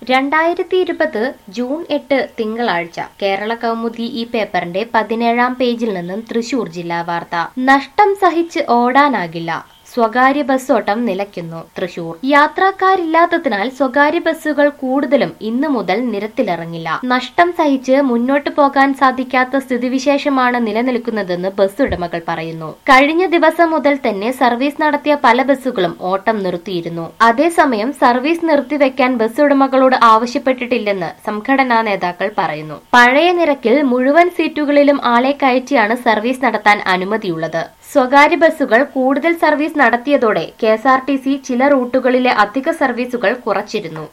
രണ്ടായിരത്തി ഇരുപത് ജൂൺ എട്ട് തിങ്കളാഴ്ച കേരള കൗമുദി ഈ പേപ്പറിന്റെ പതിനേഴാം പേജിൽ നിന്നും തൃശൂർ ജില്ലാ വാർത്ത നഷ്ടം സഹിച്ച് ഓടാനാകില്ല സ്വകാര്യ ബസ്സോട്ടം നിലയ്ക്കുന്നു തൃശൂർ യാത്രക്കാരില്ലാത്തതിനാൽ സ്വകാര്യ ബസ്സുകൾ കൂടുതലും ഇന്നു മുതൽ നിരത്തിലിറങ്ങില്ല നഷ്ടം സഹിച്ച് മുന്നോട്ടു പോകാൻ സാധിക്കാത്ത സ്ഥിതിവിശേഷമാണ് നിലനിൽക്കുന്നതെന്ന് ബസ് ഉടമകൾ പറയുന്നു കഴിഞ്ഞ ദിവസം മുതൽ തന്നെ സർവീസ് നടത്തിയ പല ബസ്സുകളും ഓട്ടം നിർത്തിയിരുന്നു അതേസമയം സർവീസ് നിർത്തിവെക്കാൻ ബസ് ഉടമകളോട് ആവശ്യപ്പെട്ടിട്ടില്ലെന്ന് സംഘടനാ നേതാക്കൾ പറയുന്നു പഴയ നിരക്കിൽ മുഴുവൻ സീറ്റുകളിലും ആളെ കയറ്റിയാണ് സർവീസ് നടത്താൻ അനുമതിയുള്ളത് സ്വകാര്യ ബസ്സുകൾ കൂടുതൽ സർവീസ് നടത്തിയതോടെ K S R T C ചില റൂട്ടുകളിലെ അധിക സർവീസുകൾ കുറച്ചിരുന്നു